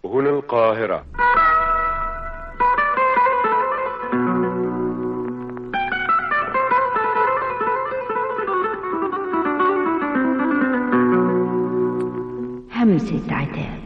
هنا القاهرة همسة عتاب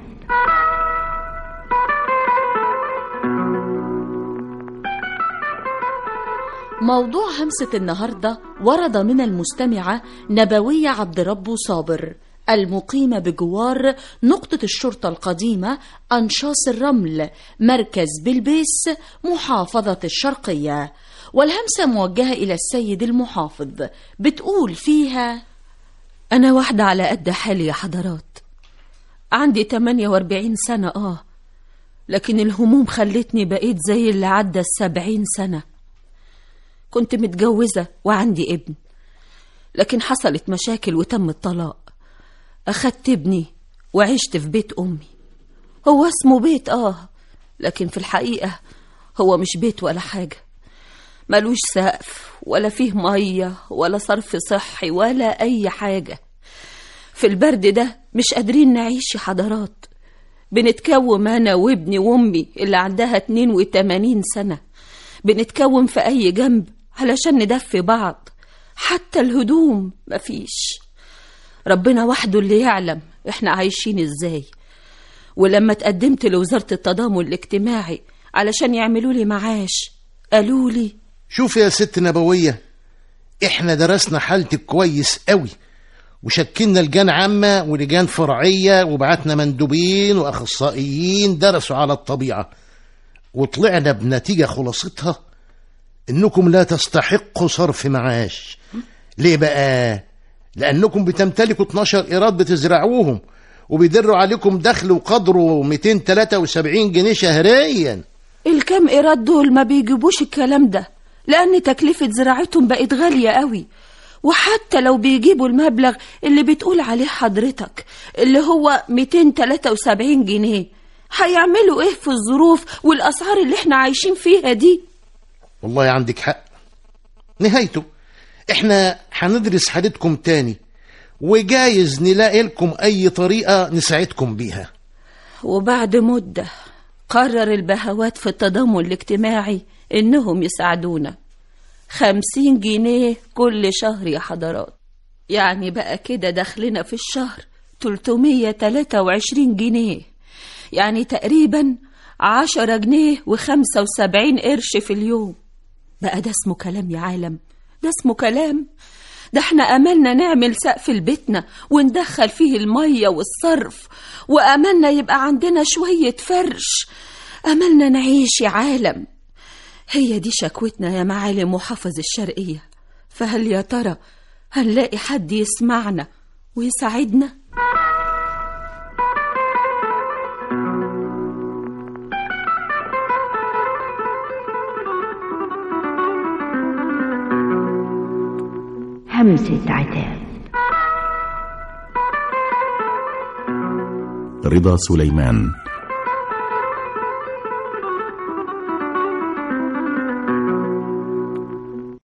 موضوع همسة النهاردة ورد من المستمعة نبوية عبد ربه صابر المقيمة بجوار نقطة الشرطة القديمة أنشاص الرمل مركز بلبيس محافظة الشرقية والهمسة موجهة إلى السيد المحافظ بتقول فيها أنا واحدة على قد حالي يا حضرات عندي 48 سنة آه لكن الهموم خلتني بقيت زي اللي عدى السبعين سنة كنت متجوزة وعندي ابن لكن حصلت مشاكل وتم الطلاق أخدت ابني وعشت في بيت أمي هو اسمه بيت آه لكن في الحقيقة هو مش بيت ولا حاجة ملوش سقف ولا فيه مية ولا صرف صحي ولا أي حاجة في البرد ده مش قادرين نعيش يا حضرات بنتكوم أنا وابني وأمي اللي عندها 82 سنة بنتكوم في أي جنب علشان ندفي بعض حتى الهدوم مفيش ربنا وحده اللي يعلم احنا عايشين ازاي ولما تقدمت لوزارة التضامن الاجتماعي علشان يعملوا لي معاش قالوا لي شوف يا ست نبوية احنا درسنا حالتك كويس قوي وشكلنا لجان عامة ولجان فرعية وبعتنا مندوبين وأخصائيين درسوا على الطبيعة وطلعنا بنتيجة خلاصتها إنكم لا تستحقوا صرف معاش ليه بقى؟ لأنكم بتمتلكوا 12 إيراد بتزرعوهم وبيدروا عليكم دخل وقدره 273 جنيه شهريا الكام إيراد دول ما بيجيبوش الكلام ده لأن تكلفة زراعتهم بقت غالية قوي وحتى لو بيجيبوا المبلغ اللي بتقول عليه حضرتك اللي هو 273 جنيه هيعملوا ايه في الظروف والأسعار اللي احنا عايشين فيها دي والله عندك حق نهايته احنا هندرس حالتكم تاني وجايز نلاقي لكم أي طريقة نساعدكم بيها وبعد مدة قرر البهوات في التضامن الاجتماعي إنهم يساعدونا خمسين جنيه كل شهر يا حضرات يعني بقى كده دخلنا في الشهر 323 جنيه يعني تقريبا عشرة جنيه وخمسة وسبعين قرش في اليوم بقى ده اسمه كلام يا عالم ده اسمه كلام ده احنا أملنا نعمل سقف لبيتنا وندخل فيه المية والصرف وأملنا يبقى عندنا شوية فرش أملنا نعيش يا عالم هي دي شكوتنا يا معالي محافظ الشرقية فهل يا ترى هنلاقي حد يسمعنا ويساعدنا؟ همسة عتاب رضا سليمان